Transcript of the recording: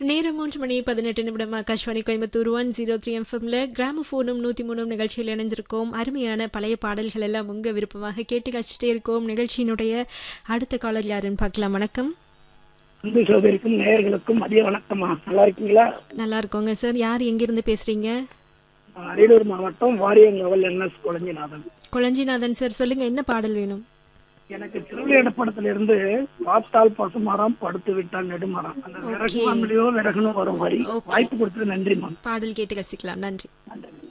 நேரம் மூன்று மணி பதினெட்டு நிமிடம் Akashvani Coimbatore one zero three எஃப்எம்ல கிராமபோனும் நூற்றி மூணும் நிகழ்ச்சியில் இணைஞ்சிருக்கோம் அருமையான பழைய பாடல்கள் எல்லாம் உங்க விருப்பமாக கேட்டு கழிச்சிட்டே இருக்கோம் நிகழ்ச்சியினுடைய அடுத்த காலர் யாருன்னு பார்க்கலாம் வணக்கம் அன்பு சகோதரிக்கும் நேயர்களுக்கும் மதிய வணக்கம்மா நல்லா இருக்கீங்களா நல்லா இருக்கோங்க சார் யார் எங்கிருந்து பேசுறீங்க நான் அரியலூர் மாவட்டம் வாரியங்கவல் என்எஸ் குழஞ்சிநாதன் குளஞ்சிநாதன் சார் சொல்லுங்க என்ன பாடல் வேணும் எனக்கு திருவிளையாட படத்துல இருந்து பார்த்தால் பசுமரம் படுத்து விட்டால் நெடுமரம் அந்த விறகு விறகுனும் வரும் வரி வாய்ப்பு கொடுத்தது நன்றிம்மா பாடல் கேட்டு ரசிக்கலாம் நன்றி நன்றி